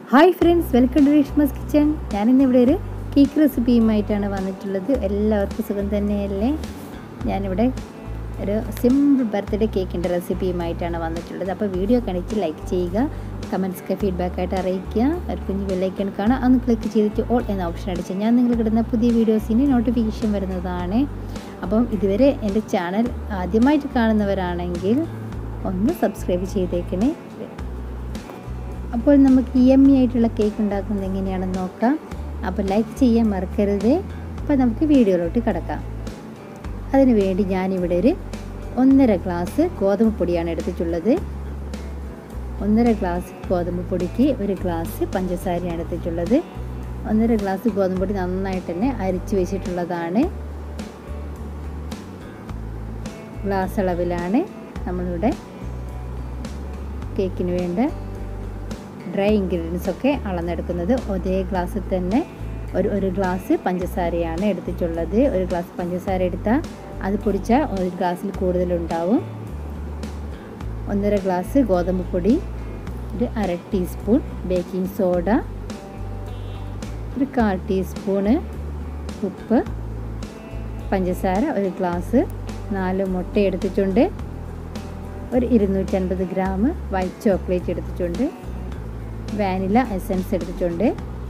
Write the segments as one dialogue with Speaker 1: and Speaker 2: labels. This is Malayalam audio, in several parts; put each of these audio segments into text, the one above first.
Speaker 1: hi friends welcome to Reshma's kitchen ഞാനിന്ന് ഇവിടെ ഒരു കേക്ക് റെസിപ്പിയുമായിട്ടാണ് വന്നിട്ടുള്ളത് എല്ലാവർക്കും സുഖം തന്നെയല്ലേ ഞാനിവിടെ ഒരു സിമ്പിൾ ബർത്ത്ഡേ കേക്കിൻ്റെ റെസിപ്പിയുമായിട്ടാണ് വന്നിട്ടുള്ളത് അപ്പോൾ വീഡിയോ കണ്ടിട്ട് ലൈക്ക് ചെയ്യുക കമൻസൊക്കെ ഫീഡ്ബാക്കായിട്ട് അറിയിക്കുക ഒരു കുഞ്ഞ് ബെല്ലൈക്കൺ കാണാം അന്ന് ക്ലിക്ക് ചെയ്തിട്ട് ഓൾ എന്ന ഓപ്ഷൻ അടിച്ച് ഞാൻ നിങ്ങൾ കിട്ടുന്ന പുതിയ വീഡിയോസിന് നോട്ടിഫിക്കേഷൻ വരുന്നതാണ് അപ്പം ഇതുവരെ എൻ്റെ ചാനൽ ആദ്യമായിട്ട് കാണുന്നവരാണെങ്കിൽ ഒന്ന് സബ്സ്ക്രൈബ് ചെയ്തേക്കണേ അപ്പോൾ നമുക്ക് യമ്മി ആയിട്ടുള്ള കേക്ക് ഉണ്ടാക്കുന്നത് എങ്ങനെയാണെന്ന് നോക്കാം അപ്പോൾ ലൈക്ക് ചെയ്യാൻ മറക്കരുത് അപ്പോൾ നമുക്ക് വീഡിയോയിലോട്ട് കിടക്കാം അതിനു വേണ്ടി ഞാനിവിടെ ഒരു ഒന്നര ഗ്ലാസ് ഗോതമ്പ് പൊടിയാണ് എടുത്തിട്ടുള്ളത് ഒന്നര ഗ്ലാസ് ഗോതമ്പ് പൊടിക്ക് ഒരു ഗ്ലാസ് പഞ്ചസാരയാണ് എടുത്തിട്ടുള്ളത് ഒന്നര ഗ്ലാസ് ഗോതമ്പ് പൊടി നന്നായിട്ട് തന്നെ അരിച്ചു വെച്ചിട്ടുള്ളതാണ് ഗ്ലാസ് അളവിലാണ് നമ്മളിവിടെ കേക്കിന് വേണ്ട ഡ്രൈ ഇൻഗ്രീഡിയൻസ് ഒക്കെ അളന്നെടുക്കുന്നത് ഒരേ ഗ്ലാസ്സിൽ തന്നെ ഒരു ഒരു ഗ്ലാസ് പഞ്ചസാരയാണ് എടുത്തിട്ടുള്ളത് ഒരു ഗ്ലാസ് പഞ്ചസാര എടുത്താൽ അത് പൊടിച്ചാൽ ഒരു ഗ്ലാസ്സിൽ കൂടുതലുണ്ടാവും ഒന്നര ഗ്ലാസ് ഗോതമ്പ് പൊടി ഒരു അര ടീസ്പൂൺ ബേക്കിംഗ് സോഡ ഒരു കാൽ ടീസ്പൂണ് ഉപ്പ് പഞ്ചസാര ഒരു ഗ്ലാസ് നാല് മുട്ട എടുത്തിട്ടുണ്ട് ഒരു ഇരുന്നൂറ്റൻപത് ഗ്രാം വൈറ്റ് ചോക്ലേറ്റ് എടുത്തിട്ടുണ്ട് വാനില എസൻസ് എടുത്തിട്ടുണ്ട്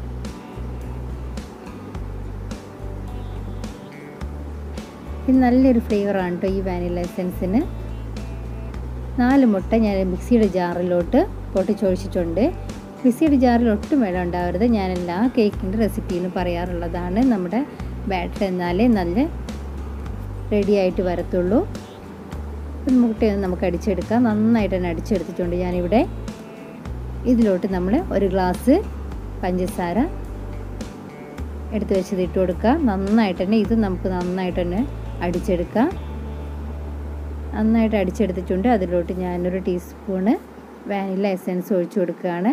Speaker 1: ഇത് നല്ലൊരു ഫ്ലേവറാണ് കേട്ടോ ഈ വാനില എസൻസിന് നാല് മുട്ട ഞാൻ മിക്സിയുടെ ജാറിലോട്ട് പൊട്ടിച്ചൊഴിച്ചിട്ടുണ്ട് മിക്സിയുടെ ജാറിൽ ഒട്ടും വെള്ളം ഉണ്ടാവരുത് ഞാൻ എല്ലാ കേക്കിൻ്റെ റെസിപ്പിയിലും പറയാറുള്ളതാണ് നമ്മുടെ ബാറ്റർ എന്നാലേ നല്ല റെഡി ആയിട്ട് വരത്തുള്ളൂ മുട്ടയൊന്ന് നമുക്ക് അടിച്ചെടുക്കാം നന്നായിട്ട് തന്നെ അടിച്ചെടുത്തിട്ടുണ്ട് ഞാനിവിടെ ഇതിലോട്ട് നമ്മൾ ഒരു ഗ്ലാസ് പഞ്ചസാര എടുത്ത് വെച്ചത് ഇട്ട് കൊടുക്കുക നന്നായിട്ട് തന്നെ ഇത് നമുക്ക് നന്നായിട്ട് തന്നെ അടിച്ചെടുക്കാം നന്നായിട്ട് അടിച്ചെടുത്തിട്ടുണ്ട് അതിലോട്ട് ഞാനൊരു ടീസ്പൂണ് വാനില എസൻസ് ഒഴിച്ചു കൊടുക്കുകയാണ്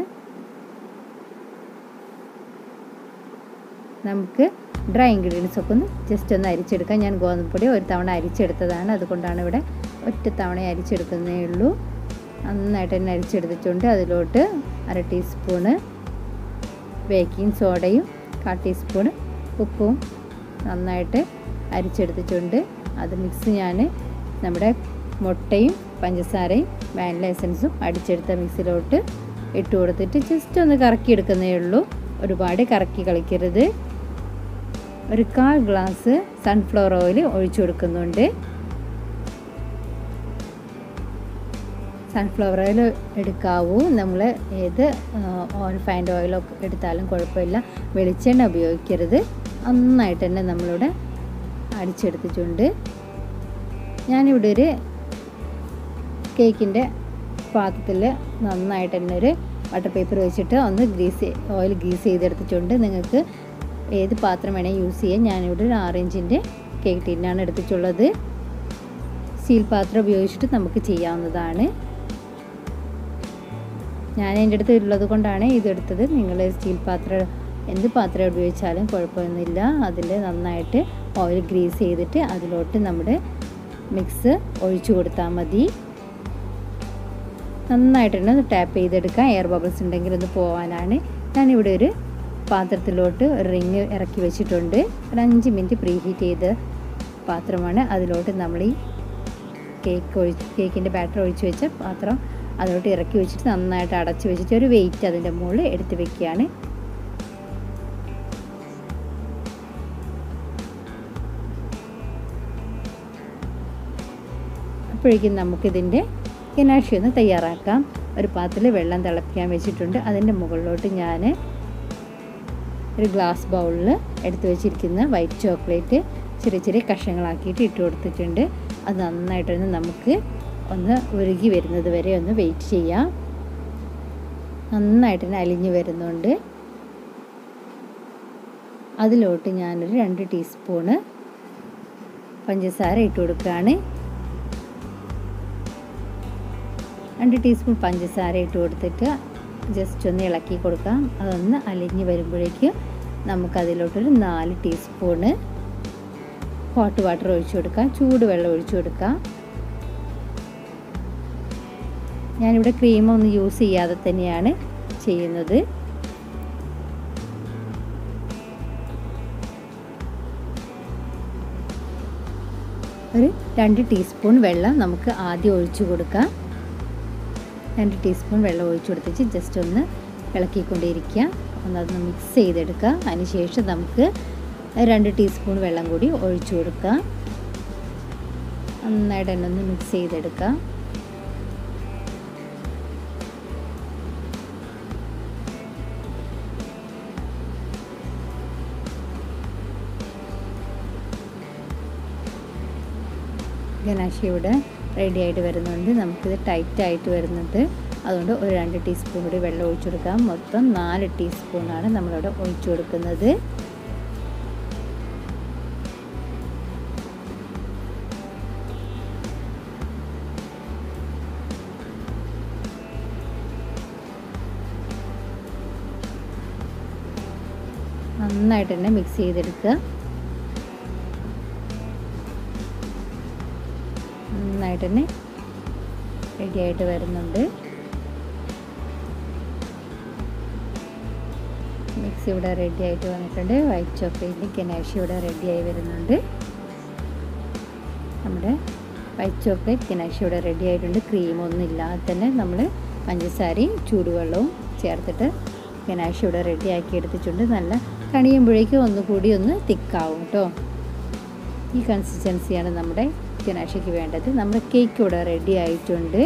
Speaker 1: നമുക്ക് ഡ്രൈ ഇൻഗ്രീഡിയൻസ് ഒക്കെ ഒന്ന് ജസ്റ്റ് ഒന്ന് അരിച്ചെടുക്കാം ഞാൻ ഗോതമ്പൊടി ഒരു തവണ അരിച്ചെടുത്തതാണ് അതുകൊണ്ടാണ് ഇവിടെ ഒറ്റ തവണ അരിച്ചെടുക്കുന്നേ ഉള്ളൂ നന്നായിട്ട് തന്നെ അരിച്ചെടുത്തിട്ടുണ്ട് അതിലോട്ട് അര ടീസ്പൂണ് ബേക്കിംഗ് സോഡയും കാൽ ടീസ്പൂണ് ഉപ്പും നന്നായിട്ട് അരിച്ചെടുത്തിട്ടുണ്ട് അത് മിക്സ് ഞാൻ നമ്മുടെ മുട്ടയും പഞ്ചസാരയും വാനില എസൻസും അടിച്ചെടുത്ത മിക്സിലോട്ട് ഇട്ട് കൊടുത്തിട്ട് ജസ്റ്റ് ഒന്ന് കറക്കി എടുക്കുന്നേ ഉള്ളൂ ഒരുപാട് കറക്കി കളിക്കരുത് ഒരു കാൽ ഗ്ലാസ് സൺഫ്ലവർ ഓയിൽ ഒഴിച്ചു കൊടുക്കുന്നുണ്ട് സൺഫ്ലവർ ഓയിൽ എടുക്കാവൂ നമ്മൾ ഏത് റിഫൈൻഡ് ഓയിലോ എടുത്താലും കുഴപ്പമില്ല വെളിച്ചെണ്ണ ഉപയോഗിക്കരുത് നന്നായിട്ട് തന്നെ നമ്മളിവിടെ അടിച്ചെടുത്തിട്ടുണ്ട് ഞാനിവിടെ ഒരു കേക്കിൻ്റെ പാത്രത്തിൽ നന്നായിട്ട് തന്നെ ഒരു ബട്ടർ പേപ്പർ വെച്ചിട്ട് ഒന്ന് ഗ്രീസ് ഓയിൽ ഗ്രീസ് ചെയ്തെടുത്തിട്ടുണ്ട് നിങ്ങൾക്ക് ഏത് പാത്രം വേണേൽ യൂസ് ചെയ്യാം ഞാനിവിടെ ഒരു ആറഞ്ചിൻ്റെ കേക്ക് ടീനാണ് എടുത്തിട്ടുള്ളത് സ്റ്റീൽ പാത്രം ഉപയോഗിച്ചിട്ട് നമുക്ക് ചെയ്യാവുന്നതാണ് ഞാൻ എൻ്റെ അടുത്ത് ഉള്ളത് കൊണ്ടാണ് ഇതെടുത്തത് നിങ്ങൾ സ്റ്റീൽ പാത്രം എന്ത് പാത്രം ഉപയോഗിച്ചാലും കുഴപ്പമൊന്നുമില്ല അതിൽ നന്നായിട്ട് ഓയിൽ ഗ്രീസ് ചെയ്തിട്ട് അതിലോട്ട് നമ്മുടെ മിക്സ് ഒഴിച്ചു കൊടുത്താൽ മതി നന്നായിട്ട് തന്നെ ഒന്ന് ടാപ്പ് ചെയ്തെടുക്കാം എയർ ബബിൾസ് ഉണ്ടെങ്കിൽ ഒന്ന് പോകാനാണ് ഞാനിവിടെ ഒരു പാത്രത്തിലോട്ട് ഒരു റിങ് ഇറക്കി വെച്ചിട്ടുണ്ട് ഒരു അഞ്ച് മിനിറ്റ് പ്രീ ഹീറ്റ് ചെയ്ത പാത്രമാണ് അതിലോട്ട് നമ്മൾ ഈ കേക്ക് ഒഴിച്ച് കേക്കിൻ്റെ ബാറ്റർ ഒഴിച്ച് വെച്ച പാത്രം അതിലോട്ട് ഇറക്കി വെച്ചിട്ട് നന്നായിട്ട് അടച്ച് വെച്ചിട്ട് ഒരു വെയിറ്റ് അതിൻ്റെ മുകളിൽ എടുത്ത് വെക്കുകയാണ് അപ്പോഴേക്കും നമുക്കിതിൻ്റെ ഗനാഷി ഒന്ന് തയ്യാറാക്കാം ഒരു പാത്രത്തിൽ വെള്ളം തിളപ്പിക്കാൻ വെച്ചിട്ടുണ്ട് അതിൻ്റെ മുകളിലോട്ട് ഞാൻ ഒരു ഗ്ലാസ് ബൗളിൽ എടുത്തു വെച്ചിരിക്കുന്ന വൈറ്റ് ചോക്ലേറ്റ് ചെറിയ ചെറിയ കഷ്ണങ്ങളാക്കിയിട്ട് ഇട്ട് കൊടുത്തിട്ടുണ്ട് അത് നന്നായിട്ടൊന്ന് നമുക്ക് ഒന്ന് ഉരുകി വരുന്നത് വരെ ഒന്ന് വെയിറ്റ് ചെയ്യാം നന്നായിട്ട് തന്നെ അലിഞ്ഞ് വരുന്നുണ്ട് അതിലോട്ട് ഞാനൊരു രണ്ട് ടീസ്പൂണ് പഞ്ചസാര ഇട്ട് കൊടുക്കുകയാണ് രണ്ട് ടീസ്പൂൺ പഞ്ചസാര ഇട്ട് കൊടുത്തിട്ട് ജസ്റ്റ് ഒന്ന് ഇളക്കി കൊടുക്കാം അതൊന്ന് അലിഞ്ഞ് വരുമ്പോഴേക്ക് നമുക്കതിലോട്ടൊരു നാല് ടീസ്പൂണ് ഹോട്ട് വാട്ടർ ഒഴിച്ചു കൊടുക്കാം ചൂടുവെള്ളം ഒഴിച്ചു കൊടുക്കാം ഞാനിവിടെ ക്രീമൊന്നും യൂസ് ചെയ്യാതെ തന്നെയാണ് ചെയ്യുന്നത് ഒരു രണ്ട് ടീസ്പൂൺ വെള്ളം നമുക്ക് ആദ്യം ഒഴിച്ചു കൊടുക്കാം രണ്ട് ടീസ്പൂൺ വെള്ളം ഒഴിച്ചു കൊടുത്തിട്ട് ജസ്റ്റ് ഒന്ന് ഇളക്കിക്കൊണ്ടിരിക്കുക ഒന്നതൊന്ന് മിക്സ് ചെയ്തെടുക്കുക അതിനുശേഷം നമുക്ക് രണ്ട് ടീസ്പൂൺ വെള്ളം കൂടി ഒഴിച്ചു കൊടുക്കുക നന്നായിട്ട് തന്നെ ഒന്ന് മിക്സ് ചെയ്തെടുക്കുക ഗനാശ ഇവിടെ റെഡി ആയിട്ട് വരുന്നുണ്ട് നമുക്കിത് ടൈറ്റ് ആയിട്ട് വരുന്നുണ്ട് അതുകൊണ്ട് ഒരു രണ്ട് ടീസ്പൂൺ കൂടി വെള്ളം ഒഴിച്ചു കൊടുക്കാം മൊത്തം നാല് ടീസ്പൂണാണ് നമ്മളിവിടെ ഒഴിച്ചു കൊടുക്കുന്നത് നന്നായിട്ട് തന്നെ മിക്സ് ചെയ്തെടുക്കുക നന്നായിട്ട് തന്നെ റെഡി ആയിട്ട് വരുന്നുണ്ട് മിക്സ് ഇവിടെ റെഡി ആയിട്ട് വന്നിട്ടുണ്ട് വൈറ്റ് ചോക്ലേറ്റ് കെനാഷി ഇവിടെ റെഡി ആയി വരുന്നുണ്ട് നമ്മുടെ വൈറ്റ് ചോക്ലേറ്റ് കെനാഷി ഇവിടെ റെഡി ആയിട്ടുണ്ട് ക്രീമൊന്നും ഇല്ലാതെ തന്നെ നമ്മൾ പഞ്ചസാരയും ചൂടുവെള്ളവും ചേർത്തിട്ട് ഗനാഷ് ഇവിടെ റെഡി ആക്കി എടുത്തിട്ടുണ്ട് നല്ല കണിയുമ്പോഴേക്കും ഒന്നുകൂടി ഒന്ന് തിക്കാവും കേട്ടോ ഈ കൺസിസ്റ്റൻസിയാണ് നമ്മുടെ ഗനാഷയ്ക്ക് വേണ്ടത് നമ്മുടെ കേക്ക് ഇവിടെ റെഡി ആയിട്ടുണ്ട്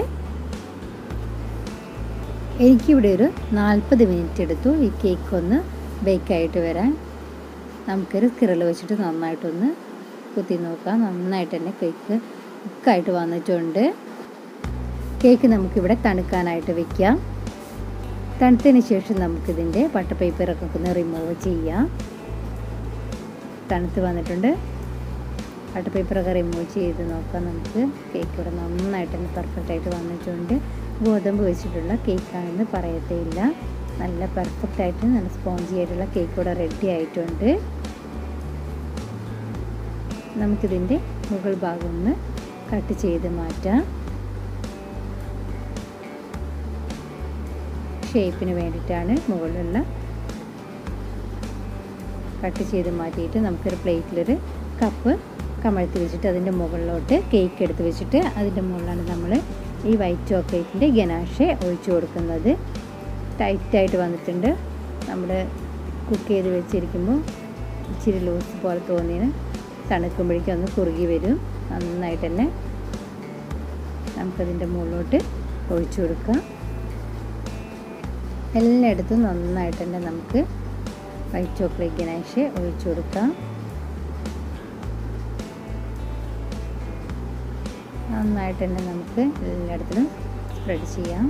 Speaker 1: എനിക്കിവിടെ ഒരു നാൽപ്പത് മിനിറ്റ് എടുത്തു ഈ കേക്ക് ഒന്ന് ബേക്കായിട്ട് വരാൻ നമുക്കൊരു കിരൽ വെച്ചിട്ട് നന്നായിട്ടൊന്ന് കുത്തി നോക്കാം നന്നായിട്ട് തന്നെ കേക്ക് കുക്കായിട്ട് വന്നിട്ടുണ്ട് കേക്ക് നമുക്കിവിടെ തണുക്കാനായിട്ട് വെക്കാം തണുത്തതിന് ശേഷം നമുക്കിതിൻ്റെ ബട്ടർ പേപ്പറൊക്കെ ഒന്ന് റിമൂവ് ചെയ്യാം തണുത്ത് വന്നിട്ടുണ്ട് ബട്ടർ പേപ്പറൊക്കെ റിമൂവ് ചെയ്ത് നോക്കാം നമുക്ക് കേക്ക് ഇവിടെ നന്നായിട്ട് തന്നെ പെർഫെക്റ്റ് ആയിട്ട് വന്നിട്ടുണ്ട് ഗോതമ്പ് വെച്ചിട്ടുള്ള കേക്കാണെന്ന് പറയത്തേയില്ല നല്ല പെർഫെക്റ്റ് ആയിട്ട് നല്ല സ്പോഞ്ചി ആയിട്ടുള്ള കേക്ക് ഇവിടെ റെഡി ആയിട്ടുണ്ട് നമുക്കിതിൻ്റെ മുകൾ ഭാഗം ഒന്ന് കട്ട് ചെയ്ത് മാറ്റാം ഷേപ്പിന് വേണ്ടിയിട്ടാണ് മുകളിലുള്ള കട്ട് ചെയ്ത് മാറ്റിയിട്ട് നമുക്കൊരു പ്ലേറ്റിലൊരു കപ്പ് കമഴ്ത്തി വെച്ചിട്ട് അതിൻ്റെ മുകളിലോട്ട് കേക്ക് എടുത്ത് വെച്ചിട്ട് അതിൻ്റെ മുകളിലാണ് നമ്മൾ ഈ വൈറ്റ് ചോക്ലേറ്റിൻ്റെ ഗനാഷെ ഒഴിച്ചു കൊടുക്കുന്നത് ടൈറ്റായിട്ട് വന്നിട്ടുണ്ട് നമ്മൾ കുക്ക് ചെയ്ത് വെച്ചിരിക്കുമ്പോൾ ഇച്ചിരി ലൂസ് പോലെ തോന്നിയതിന് തണുക്കുമ്പോഴേക്കും ഒന്ന് കുറുകി വരും നന്നായിട്ട് തന്നെ നമുക്കതിൻ്റെ മുകളിലോട്ട് ഒഴിച്ചു കൊടുക്കാം എല്ലായിടത്തും നന്നായിട്ട് തന്നെ നമുക്ക് വൈറ്റ് ചോക്ലേറ്റ് ഗനാഷ് ഒഴിച്ചു കൊടുക്കാം നന്നായിട്ട് തന്നെ നമുക്ക് എല്ലായിടത്തിലും സ്പ്രെഡ് ചെയ്യാം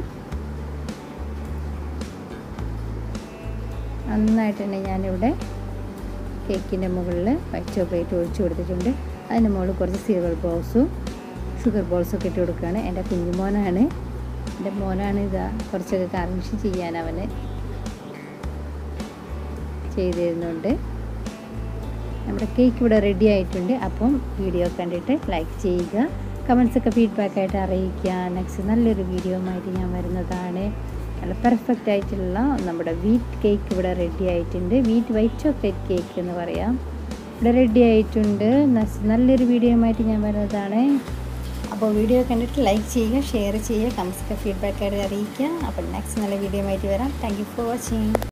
Speaker 1: നന്നായിട്ട് തന്നെ ഞാനിവിടെ കേക്കിൻ്റെ മുകളിൽ വൈറ്റ് ചോക്ലേറ്റ് ഒഴിച്ചു കൊടുത്തിട്ടുണ്ട് അതിൻ്റെ മുകളിൽ കുറച്ച് സിൽവർ ബോൾസും ഷുഗർ ബോൾസും ഒക്കെ ഇട്ട് കൊടുക്കുകയാണ് എൻ്റെ കുഞ്ഞുമോനാണ് എൻ്റെ മോനാണ് ഇതാ കുറച്ചൊക്കെ കാർണിഷ് ചെയ്യാൻ അവന് ചെയ്തു തരുന്നുണ്ട് നമ്മുടെ കേക്ക് ഇവിടെ റെഡി ആയിട്ടുണ്ട് അപ്പം വീഡിയോ കണ്ടിട്ട് ലൈക്ക് ചെയ്യുക കമൻസൊക്കെ ഫീഡ്ബാക്കായിട്ട് അറിയിക്കുക നെക്സ്റ്റ് നല്ലൊരു വീഡിയോ ആയിട്ട് ഞാൻ വരുന്നതാണ് നല്ല പെർഫെക്റ്റ് ആയിട്ടുള്ള നമ്മുടെ വീറ്റ് കേക്ക് ഇവിടെ റെഡി ആയിട്ടുണ്ട് വീറ്റ് വൈറ്റ് ചോക്ലേറ്റ് കേക്ക് എന്ന് പറയാം ഇവിടെ റെഡി ആയിട്ടുണ്ട് നല്ലൊരു വീഡിയോ ആയിട്ട് ഞാൻ വരുന്നതാണ് അപ്പോൾ വീഡിയോ കണ്ടിട്ട് ലൈക്ക് ചെയ്യുക ഷെയർ ചെയ്യുക കമൻസൊക്കെ ഫീഡ്ബാക്കായിട്ട് അറിയിക്കുക അപ്പോൾ നെക്സ്റ്റ് നല്ല വീഡിയോ ആയിട്ട് വരാം താങ്ക് യു ഫോർ വാച്ചിങ്